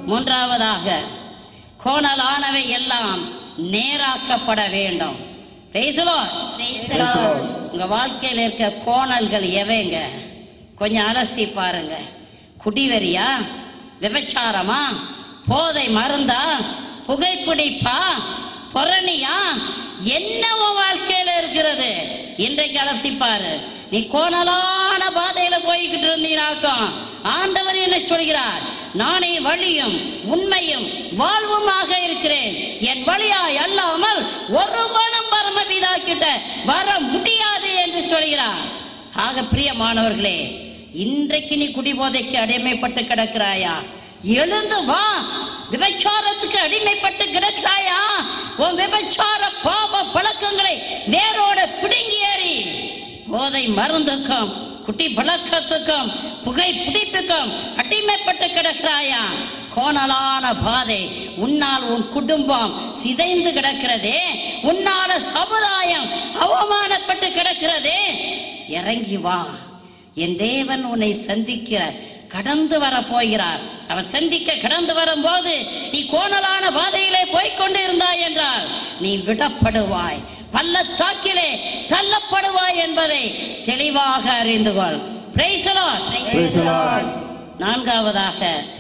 மூன்றாவதாக கோணலானவை எல்லாம் நேராக்கப்பட வேண்டும் Praise the Lord. உங்க வாழ்க்கையில் இருக்க கோணல்கள் எவைங்க கொஞ்சம் அலசி பாருங்க குடிவெறியா விபச்சாரமா போதை மருந்தா புகைப்பிடிப்பா பொறணியா என்ன உன் வாழ்க்கையில இருக்கிறது இன்றைக்கு அலசிப்பாரு நீ கோணலான பாதையில போய்கிட்டு இருந்தீனாக்கும் ஆண்டவர் என்ன சொல்கிறார் நானே வழியும் உண்மையும் வாழ்வுமாக இருக்கிறேன் என் வழியாய் அல்லாமல் ஒருவனும் பரமபிதா கிட்ட வர முடியாது என்று சொல்கிறார் ஆக பிரியமானவர்களே இன்றைக்கு நீ குடிபோதைக்கு அடிமைப்பட்டு கிடக்கிறாயா எழுந்து வா விபச்சாரத்துக்கு அடிமைப்பட்டு கிடக்கிறாயா உன் விபச்சார பாவ பழக்கங்களை வேரோட பிடுங்கி ஏறி போதை மருந்துக்கும் குட்டி பழக்கத்துக்கும் புகை பிடிப்புக்கும் அடிமைப்பட்டு கிடக்கிறாயா கோணலான பாதை உன்னால் உன் குடும்பம் சிதைந்து கிடக்கிறதே உன்னால சமுதாயம் அவமானப்பட்டு கிடக்கிறதே இறங்கி வா என் தேவன் உன்னை சந்திக்கிற கடந்து வர போகிறார் அவர் சந்திக்க கடந்து வரும்போது நீ கோணலான பாதையிலே போய்க் கொண்டு இருந்தாய் என்றால் நீ விடப்படுவாய் பள்ளத்தாக்கிலே தள்ளப்படுவாய் என்பதை தெளிவாக அறிந்து கொள் Praise the Lord. Praise the Lord. நான்காவதாக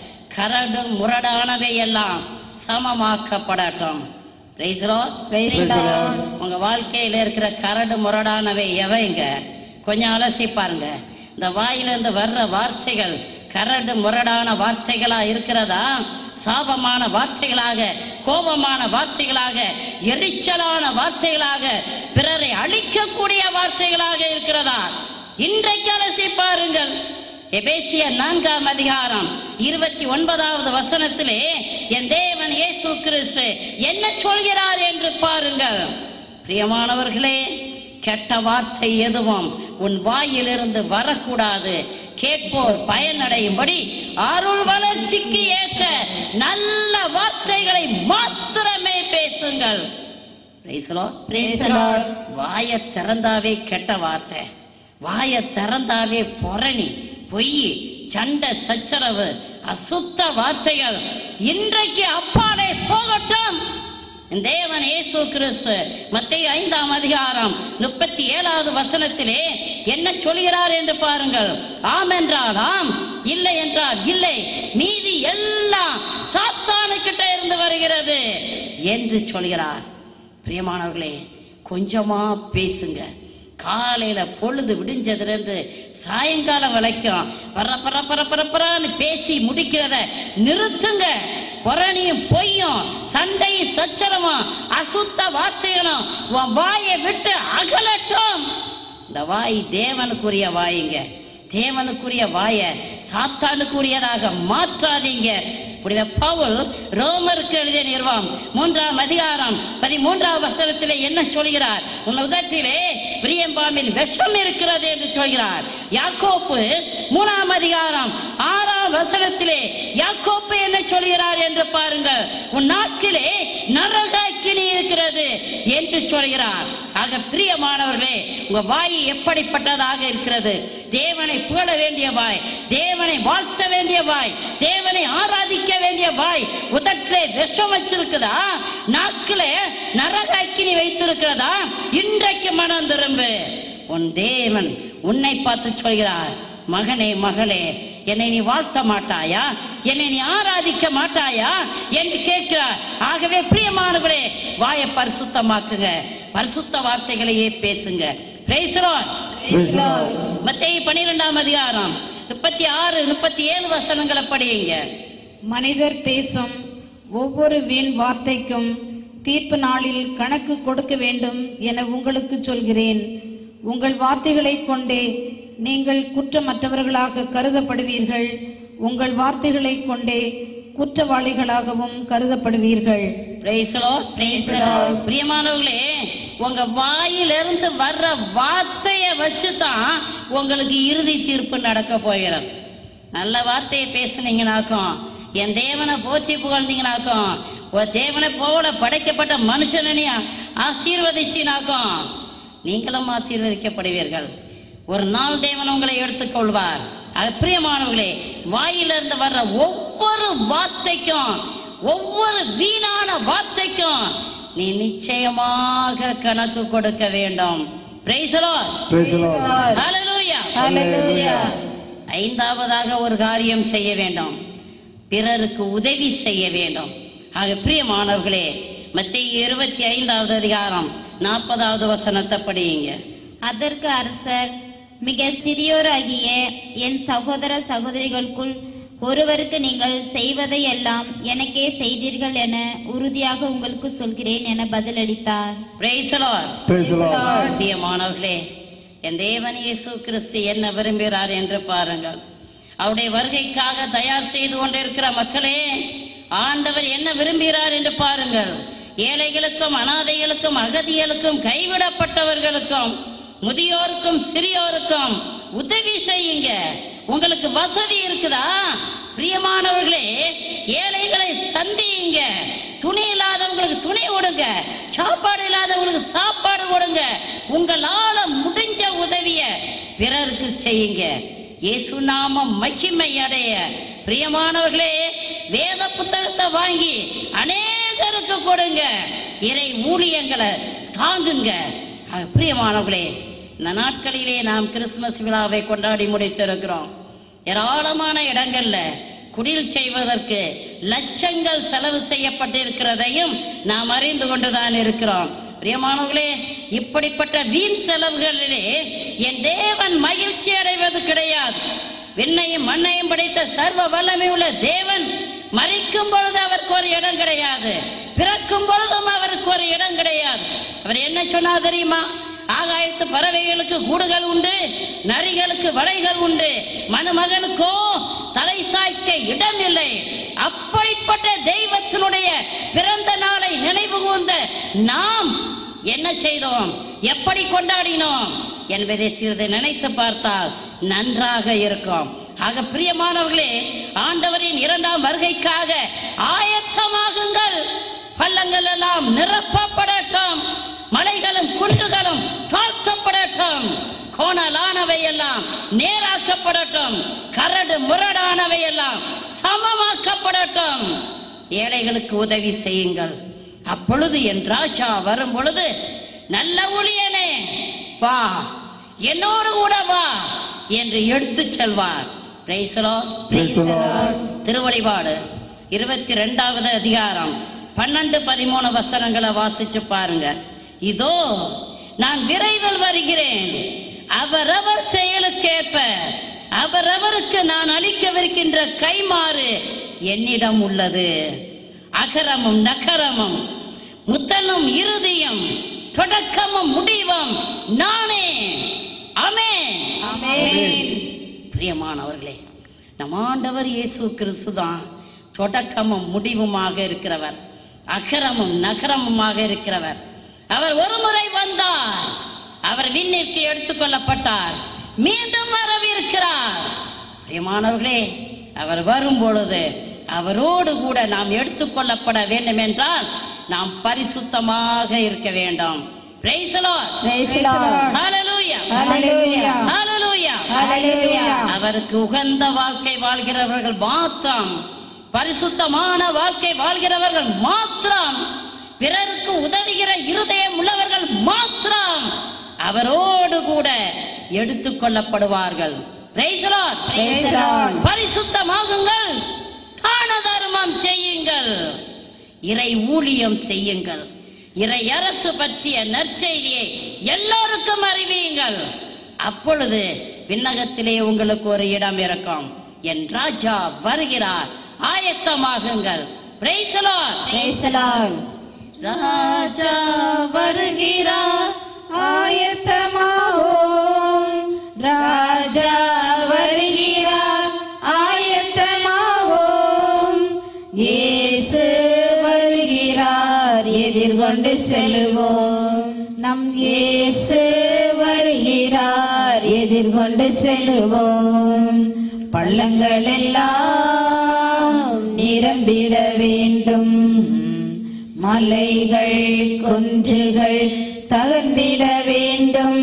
கரடு முரடானவை எல்லாம் சமமாக்கப்படட்டும் Praise the Lord. Praise the Lord. உங்க வாழ்க்கையில இருக்கிற கரடு முரடானவை எவைங்க கொஞ்சம் அலசி பாருங்க இந்த வாயிலிருந்து வர்ற வார்த்தைகள் கரடு முரடான வார்த்தைகளா இருக்கிறதா சாபமான வார்த்தைகளாக கோபமான வார்த்தைகளாக எரிச்சலான வார்த்தைகளாக பிறரை அழிக்கக்கூடிய வார்த்தைகளாக இருக்கிறதா இன்றைக்கு அலசி பாருங்கள் எபேசிய நான்காம் அதிகாரம் இருபத்தி ஒன்பதாவது வசனத்திலே என் தேவன் இயேசு கிறிஸ்து என்ன சொல்கிறார் என்று பாருங்கள் பிரியமானவர்களே கெட்ட வார்த்தை எதுவும் உன் வாயிலிருந்து வரக்கூடாது கேட்போர் பயனடையும்படி அருள் வளர்ச்சிக்கு ஏற்ற நல்ல வார்த்தைகளை மாத்திரமே பேசுங்கள் Praise the Lord. Praise the Lord. வாயை திறந்தாவே கெட்ட வார்த்தை வாயை திறந்தாவே பொரணி பொய் சண்டை சச்சரவு அசுத்த வார்த்தைகள் இன்றைக்கு அப்பாலே போகட்டும் என் தேவன் இயேசு கிறிஸ்து மத்திய ஐந்தாம் அதிகாரம் முப்பத்தி ஏழாவது வசனத்திலே என்ன சொல்கிறார் என்று பாருங்கள் ஆம் என்றால் ஆம் இல்லை என்றால் இல்லை மீதி எல்லாம் சாத்தானுக்கிட்ட இருந்து வருகிறது என்று சொல்கிறார் பிரியமானவர்களே கொஞ்சமா பேசுங்க காலையில பொழுது விடிஞ்சதுல இருந்து சாயங்காலம் வரைக்கும் பர பர பர பர பரன்னு பேசி முடிக்கிறத நிறுத்துங்க புறணியும் பொய்யும் சண்டையும் சச்சரவும் அசுத்த வார்த்தைகளும் உன் வாயை விட்டு அகலட்டும் இந்த வாய் தேவனுக்குரிய வாயுங்க தேவனுக்குரிய வாய சாத்தானுக்குரியதாக மாற்றாதீங்க புனித பவுல் ரோமருக்கு எழுதிய நிர்வாகம் மூன்றாம் அதிகாரம் பதிமூன்றாம் வசனத்திலே என்ன சொல்கிறார் உன் உதட்டிலே பிரியம்பாம்பின் விஷம் இருக்கிறது என்று சொல்கிறார் யாக்கோப்பு மூணாம் அதிகாரம் ஆறாம் வசனத்திலே யாக்கோப்பு என்ன சொல்கிறார் என்று பாருங்கள் உன் நாக்கிலே நரகாக்கினி இருக்கிறது என்று சொல்கிறார் ஆக பிரியமானவர்களே உங்க வாய் எப்படிப்பட்டதாக இருக்கிறது தேவனை புகழ வேண்டிய வாய் தேவனை வாழ்த்த வேண்டிய வாய் தேவனை ஆராதிக்க வேண்டிய வாய் உதட்டிலே விஷம் வச்சிருக்குதா நாக்கிலே நரகாக்கினி வைத்திருக்கிறதா இன்றைக்கு மனம் திரும்பு உன் தேவன் உன்னை பார்த்து சொல்கிறார் மகனே மகளே என்னை நீ வாழ்த்த மாட்டாயா என்னை நீ ஆராதிக்க மாட்டாயா என்று கேட்கிறார் ஆகவே பிரியமானவர்களே வாயை பரிசுத்தமாக்குங்க பரிசுத்த வார்த்தைகளையே பேசுங்க Praise the Lord. Praise the Lord. மத்தேயு பன்னிரெண்டாம் அதிகாரம் முப்பத்தி ஆறு முப்பத்தி ஏழு வசனங்களை படியுங்க மனிதர் பேசும் ஒவ்வொரு வீண் வார்த்தைக்கும் தீர்ப்பு நாளில் கணக்கு கொடுக்க வேண்டும் என உங்களுக்கு சொல்கிறேன் உங்கள் வார்த்தைகளைக் கொண்டே நீங்கள் குற்றமற்றவர்களாக கருதப்படுவீர்கள் உங்கள் வார்த்தைகளைக் கொண்டே குற்றவாளிகளாகவும் கருதப்படுவீர்கள் Praise the Lord. Praise the Lord. பிரியமானவர்களே உங்க வாயிலிருந்து வர்ற வார்த்தையை வச்சு தான் உங்களுக்கு இறுதி தீர்ப்பு நடக்க போகிறது நல்ல வார்த்தையை பேசுனீங்கனாக்கும் என் தேவனை போற்றி புகழ்ந்தீங்கனாக்கும் ஒரு தேவனை போல படைக்கப்பட்ட மனுஷனை ஆசீர்வதிச்சினாக்கும் நீங்களும் ஆசீர்வதிக்கப்படுவீர்கள் ஒரு நாள் தேவன் உங்களை எடுத்துக்கொள்வார் அது பிரியமானவர்களே வாயிலிருந்து வர்ற ஒவ்வொரு ஒவ்வொரு வார்த்தைக்கும் ஒவ்வொரு வீணான வார்த்தைக்கும் நீ நிச்சயமாக கணக்கு கொடுக்க வேண்டும் Praise the Lord. Praise the Lord. Hallelujah. Hallelujah. ஐந்தாவதாக ஒரு காரியம் செய்ய வேண்டும் பிறருக்கு உதவி செய்ய வேண்டும் ஆக பிரியமானவர்களே மத்திய இருபத்தி ஐந்தாவது அதிகாரம் நாற்பதாவது வசனத்தை படியுங்க அதற்கு அரசர் மிக சிறியோராகிய என் சகோதர சகோதரிகளுக்குள் ஒருவருக்கு நீங்கள் செய்வதை எல்லாம் எனக்கே செய்தீர்கள் என உறுதியாக உங்களுக்கு சொல்கிறேன் என பதிலளித்தார் Praise the Lord. Praise the Lord. பிரியமானவர்களே என் தேவன் இயேசு கிறிஸ்து என்ன விரும்புகிறார் என்று பாருங்கள் அவருடைய வருகைக்காக தயார் செய்து கொண்டிருக்கிற மக்களே ஆண்டவர் என்ன விரும்புகிறார் என்று பாருங்கள் ஏழைகளுக்கும் அனாதைகளுக்கும் அகதிகளுக்கும் கைவிடப்பட்டவர்களுக்கும் முதியோருக்கும் சிறியோருக்கும் உதவி செய்யுங்க உங்களுக்கு வசதி இருக்குதா பிரியமானவர்களே ஏழைகளை சந்தியுங்க துணி இல்லாதவங்களுக்கு துணி கொடுங்க சாப்பாடு இல்லாதவங்களுக்கு சாப்பாடு கொடுங்க உங்களால முடிஞ்ச உதவிய பிறருக்கு செய்யுங்க இயேசு நாமம் மகிமை அடைய பிரியமானவர்களே வேத புத்தகத்தை வாங்கி அநேகருக்கு கொடுங்க இறை ஊழியங்களை தாங்குங்க ஆக, பிரியமானவர்களே இந்த நாட்களிலே நாம் கிறிஸ்துமஸ் விழாவை கொண்டாடி முடித்திருக்கிறோம் ஏராளமான இடங்கள்ல குடில் செய்வதற்கு லட்சங்கள் செலவு செய்யப்பட்டிருக்கிறதையும் நாம் அறிந்து கொண்டுதான் இருக்கிறோம் பிரியமானவர்களே இப்படிப்பட்ட வீண் செலவுகளிலே என் தேவன் மகிழ்ச்சி அடைவது கிடையாது விண்ணையும் மண்ணையும் படைத்த சர்வ வல்லமை உள்ள தேவன் மறிக்கும் பொழுது அவருக்கு ஒரு இடம் கிடையாது பிறக்கும் பொழுதும் அவருக்கு ஒரு இடம் கிடையாது அவர் என்ன சொன்னா தெரியுமா ஆகாயத்து பறவைகளுக்கு கூடுகள் உண்டு நரிகளுக்கு வலைகள் உண்டு மணமகனுக்கோ தலை சாய்க்க இடம் இல்லை அப்படிப்பட்ட தெய்வத்தினுடைய பிறந்த நாளை நினைவு கூர்ந்த நாம் என்ன செய்தோம் எப்படி கொண்டாடினோம் என்பதை சிறிது நினைத்து பார்த்தால் நன்றாக இருக்கும் ஆக பிரியமானவர்களே ஆண்டவரின் இரண்டாம் வருகைக்காக ஆயத்தமாகுங்கள் பள்ளங்கள் எல்லாம் நிரப்பப்படட்டும் மலைகளும் குன்றுகளும் தாழ்த்தப்படட்டும் கோணலானவை எல்லாம் நேராக்கப்படட்டும் கரடு முரடானவை எல்லாம் சமமாக்கப்படட்டும் ஏழைகளுக்கு உதவி செய்யுங்கள் அப்பொழுது என் ராஜா வரும் பொழுது நல்ல ஊழியனே வா என்னோடு கூட வா என்று எடுத்துச் செல்வார் Praise the Lord. Praise the Lord. திருவழிபாடு இருபத்தி ரெண்டாவது அதிகாரம் பன்னெண்டு பதிமூணு வசனங்களை வாசிச்சு பாருங்க இதோ நான் விரைவில் வருகிறேன் அவரவர் செயலுக்கேற்ப அவரவருக்கு நான் அளிக்கவிருக்கின்ற கைமாறு என்னிடம் உள்ளது அகரமும் நகரமும் முதலும் இறுதியும் தொடக்கமும் முடிவும் நானே ஆமென் பிரியமானவர்களே நம் ஆண்டவர் இயேசு கிறிஸ்து தான் தொடக்கமும் முடிவுமாக இருக்கிறவர் அகரமும் நகரமுமாக இருக்கிறவர் அவர் ஒரு முறை வந்தார் அவர் விண்ணிற்கு எடுத்துக்கொள்ளப்பட்டார் மீண்டும் வரவிருக்கிறார் பிரியமானவர்களே அவர் வரும் பொழுது அவரோடு கூட நாம் எடுத்துக்கொள்ளப்பட வேண்டும் என்றால் நாம் பரிசுத்தமாக இருக்க வேண்டும் Praise the Lord. Praise the Lord. Hallelujah. Hallelujah. Hallelujah. Hallelujah. அவருக்கு உகந்த வாழ்க்கை வாழ்கிறவர்கள் மாத்திரம் பரிசுத்தமான வாழ்க்கை வாழ்கிறவர்கள் மாத்திரம் பிறருக்கு உதவுகிற இருதயம் உள்ளவர்கள் மாத்திரம் அவரோடு கூட எடுத்துக் கொள்ளப்படுவார்கள் Praise the Lord. Praise the Lord. பரிசுத்தமாகுங்கள் தான தர்மம் செய்யுங்கள் இறை ஊழியம் செய்யுங்கள் இறை அரசு பற்றிய நற்செய்தியை எல்லோருக்கும் அறிவியுங்கள் அப்பொழுது விண்ணகத்திலே உங்களுக்கு ஒரு இடம் இருக்கும் என் ராஜா வருகிறார் ஆயத்தமாகுங்கள் Praise the Lord. Praise the Lord. ராஜா வருகிறார் ஆயத்தமாவோம் ராஜா வருகிறார் ஆயத்தமாவோம் இயேசு வருகிறார் எதிர்கொண்டு செல்லுவோம் நம் இயேசு வருகிறார் எதிர்கொண்டு செல்லுவோம் பள்ளங்கள் எல்லாம் நிரம்பிட வேண்டும் மலைகள் குன்றுகள் தகர்ந்திட வேண்டும்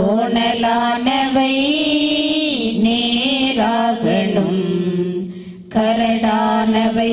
கோணலானவை நேராகணும் கரடானவை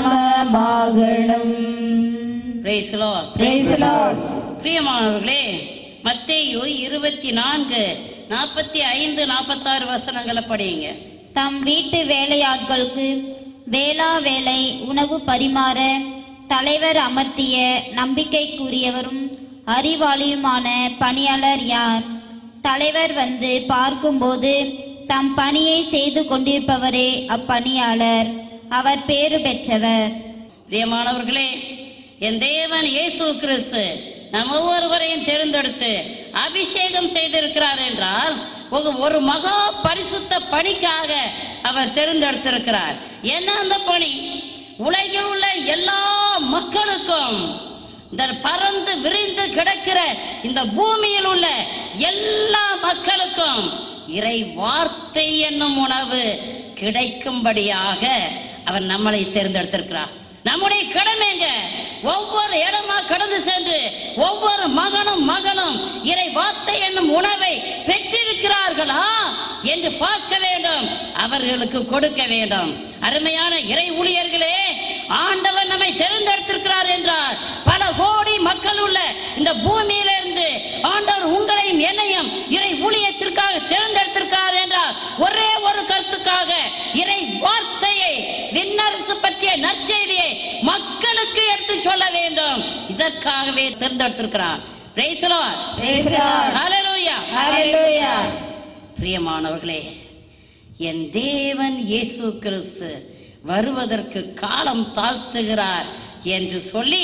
சமமாகணும் Praise the Lord. Praise the Lord. பிரியமானவர்களே மத்தேயு இருபத்தி நான்கு நாற்பத்தி ஐந்து நாற்பத்தாறு வசனங்களை படியுங்க தம் வீட்டு வேலையாட்களுக்கு வேளா வேலை உணவு பரிமாற தலைவர் அமர்த்திய நம்பிக்கைக்குரியவரும் அறிவாளியுமான பணியாளர் யார் தலைவர் வந்து பார்க்கும்போது தம் பணியை செய்து கொண்டிருப்பவரே அப்பணியாளர் அவர் பேறு பெற்றவர் பிரியமானவர்களே என் தேவன் இயேசு கிறிஸ்து நம் ஒவ்வொருவரையும் தேர்ந்தெடுத்து அபிஷேகம் செய்திருக்கிறார் என்றால் ஒரு- ஒரு மகா பரிசுத்த பணிக்காக அவர் தேர்ந்தெடுத்திருக்கிறார் என்ன அந்த பணி உலகில் உள்ள எல்லா மக்களுக்கும் இந்த பறந்து விரிந்து கிடக்கிற இந்த பூமியில் உள்ள எல்லா மக்களுக்கும் இறை வார்த்தை என்னும் உணவு கிடைக்கும்படியாக அவர் நம்மளை தேர்ந்தெடுத்திருக்கிறார் நம்முடைய கடமைங்க ஒவ்வொரு இடமா கடந்து சென்று ஒவ்வொரு மகனும் மகனும் இறை வார்த்தை என்னும் உணவை பெற்றிருக்கிறார்களா என்று பார்க்க வேண்டும் அவர்களுக்கு கொடுக்க வேண்டும் அருமையான இறை ஊழியர்களே ஆண்டவர் நம்மை தேர்ந்தெடுத்திருக்கிறார் என்றார் பல கோடி மக்கள் உள்ள இந்த பூமியிலிருந்து ஆண்டவர் உங்களையும் என்னையும் இறை ஊழியத்திற்காக தேர்ந்தெடுத்திருக்கிறார் என்றார் ஒரே ஒரு கருத்துக்காக இறை வார்த்தையை விண்ணரசு பற்றிய நற்செய்தியை மக்களுக்கு எடுத்து சொல்ல வேண்டும் இதற்காகவே தேர்ந்தெடுத்திருக்கிறார் Praise the Lord. Praise the Lord. Hallelujah. Hallelujah. பிரியமானவர்களே என் தேவன் இயேசு கிறிஸ்து வருவதற்கு காலம் தாழ்த்துகிறார் என்று சொல்லி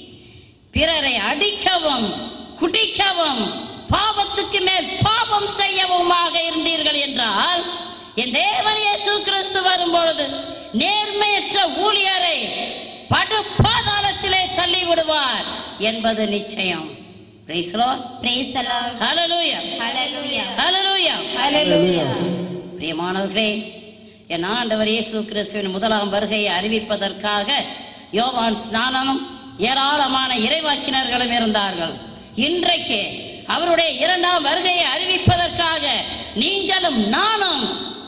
பிறரை அடிக்கவும் குடிக்கவும் பாவத்துக்கு மேல் பாவம் செய்யவுமாக இருந்தீர்கள் என்றால் என் தேவன் இயேசு கிறிஸ்து வரும்பொழுது நேர்மையற்ற ஊழியரை படு பாதாளத்திலே தள்ளி விடுவார் என்பது நிச்சயம் Praise the Lord. Praise the Lord. Hallelujah. Hallelujah. Hallelujah. Hallelujah. பிரியமானவர்களே என் ஆண்டவர் இயேசு கிறிஸ்துவின் முதலாம் வருகையை அறிவிப்பதற்காக யோவான் ஸ்நானமும் ஏராளமான இறைவாக்கினர்களும் இருந்தார்கள் இன்றைக்கு அவருடைய இரண்டாம் வருகையை அறிவிப்பதற்காக நீங்களும் நானும்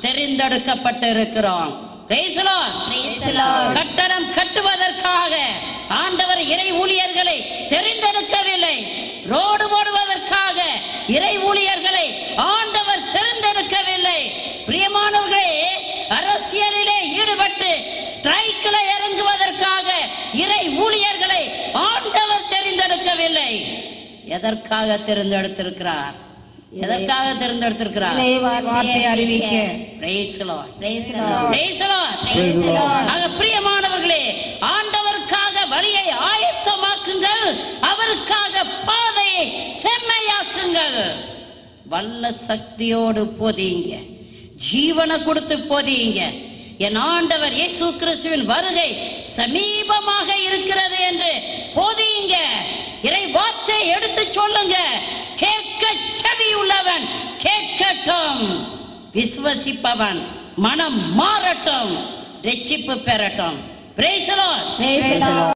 தெரிந்தெடுக்கப்பட்டிருக்கிறோம் Praise the Lord. Praise the Lord. கட்டடம் கட்டுவதற்காக ஆண்டவர் இறை ஊழியர்களை தெரிந்தெடுக்கவில்லை ரோடு போடுவதற்காக இறை ஊழியர்களை ஆண்டவர் தெரிந்தெடுக்கவில்லை பிரியமானவர்களே அரசியலிலே ஈடுபட்டு ஸ்ட்ரைக்கில் இறங்குவதற்காக இறை ஊழியர்களை ஆண்டவர் தெரிந்தெடுக்கவில்லை எதற்காக தெரிந்தெடுத்திருக்கிறார் எதற்காக தெரிந்தெடுத்திருக்கிறார் இறை வார்த்தையை அறிவிக்க Praise the Lord. Praise the Lord. Praise the Lord. Praise the Lord. ஆக பிரியமானவர்களே ஆண்டவருக்காக வழியை ஆயத்தமாக்குங்கள் அவருக்காக பாதையை செம்மையாக்குங்கள் வல்ல சக்தியோடு போதியுங்க ஜீவனை கொடுத்து போதியுங்க என் ஆண்டவர் இயேசு கிறிஸ்துவின் வருகை சமீபமாக இருக்கிறது என்று போதியுங்க இறை வார்த்தை எடுத்து சொல்லுங்க கேட்க செவி உள்ளவன் கேட்கட்டும் விசுவசிப்பவன் மனம் மாறட்டும் ரட்சிப்பு பெறட்டும் Praise the Lord. Praise the Lord.